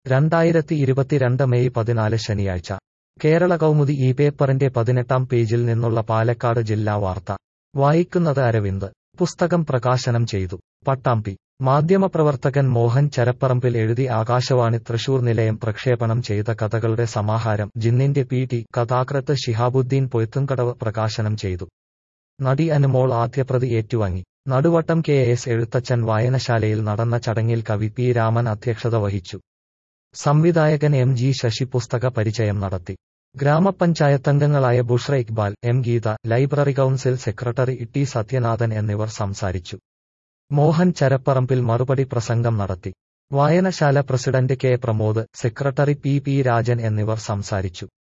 രണ്ടായിരത്തി ഇരുപത്തിരണ്ട് മെയ് പതിനാല് ശനിയാഴ്ച കേരള കൗമുദി ഈ പേപ്പറിന്റെ പതിനെട്ടാം പേജിൽ നിന്നുള്ള പാലക്കാട് ജില്ലാ വാർത്ത വായിക്കുന്നത് അരവിന്ദ് പുസ്തകം പ്രകാശനം ചെയ്തു പട്ടാമ്പി മാധ്യമപ്രവർത്തകൻ മോഹൻ ചരപ്പറമ്പിൽ എഴുതി ആകാശവാണി തൃശൂർ നിലയം പ്രക്ഷേപണം ചെയ്ത കഥകളുടെ സമാഹാരം ജിന്നിന്റെ പി ടി കഥാകൃത്ത് ശിഹാബുദ്ദീൻ പൊയ്ത്തുംകടവ് പ്രകാശനം ചെയ്തു നടി അനുമോൾ ആദ്യപ്രതി ഏറ്റുവാങ്ങി നടുവട്ടം കെ എസ് എഴുത്തച്ഛൻ വായനശാലയിൽ നടന്ന ചടങ്ങിൽ കവി പി രാമൻ അധ്യക്ഷത വഹിച്ചു സംവിധായകൻ എം ജി ശശി പുസ്തക പരിചയം നടത്തി ഗ്രാമപഞ്ചായത്തംഗങ്ങളായ Bushra Iqbal M Geetha library council secretary T Sathyanathan എന്നിവർ സംസാരിച്ചു മോഹൻ ചരപ്പറമ്പിൽ മറുപടി പ്രസംഗം നടത്തി വായനശാല president K Pramod secretary P P Rajan എന്നിവർ സംസാരിച്ചു